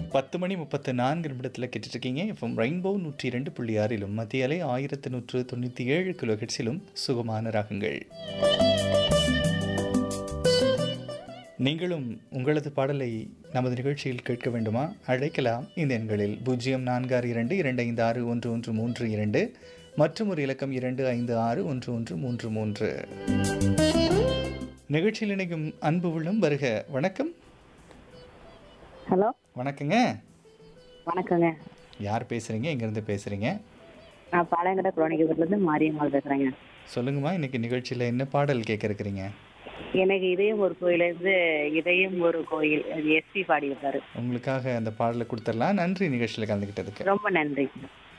பத்து மணி முப்பத்து நான்கு நிமிடத்தில் கேட்டுட்ருக்கீங்க எஃப்எம் ரெயின்போ நூற்றி இரண்டு புள்ளி ஆறிலும் மத்திய அலை ஆயிரத்து நூற்று தொண்ணூற்றி ஏழு கிலோ ஹெட்ஸிலும் சுகமான ராகங்கள் நீங்களும் உங்களது பாடலை நமது நிகழ்ச்சியில் கேட்க வேண்டுமா அழைக்கலாம் இந்த எண்களில் பூஜ்ஜியம் நான்கு ஆறு இரண்டு இரண்டு ஐந்து ஆறு ஒன்று ஒன்று மூன்று இரண்டு மற்றும் ஒரு இலக்கம் இரண்டு ஐந்து ஆறு ஒன்று ஒன்று மூன்று மூன்று நிகழ்ச்சியில் இணைக்கும் அன்பு உள்ளம் வருக வணக்கம் ஹலோ வணக்கங்க வணக்கங்க யார் பேசுகிறீங்க எங்கேருந்து பேசுகிறீங்க நான் பாளையங்கடை குரோனிக்கப்பட்டிலேருந்து மாரியம்மாள் பேசுகிறேங்க சொல்லுங்கம்மா இன்னைக்கு நிகழ்ச்சியில் என்ன பாடல் கேட்க இருக்கிறீங்க எனக்கு இதயம் ஒரு கோயிலேருந்து இதயம் ஒரு கோயில் அது எஸ்பி பாடியிருக்காரு உங்களுக்காக அந்த பாடலை கொடுத்துடலாம் நன்றி நிகழ்ச்சியில் கலந்துக்கிட்டதுக்கு ரொம்ப நன்றி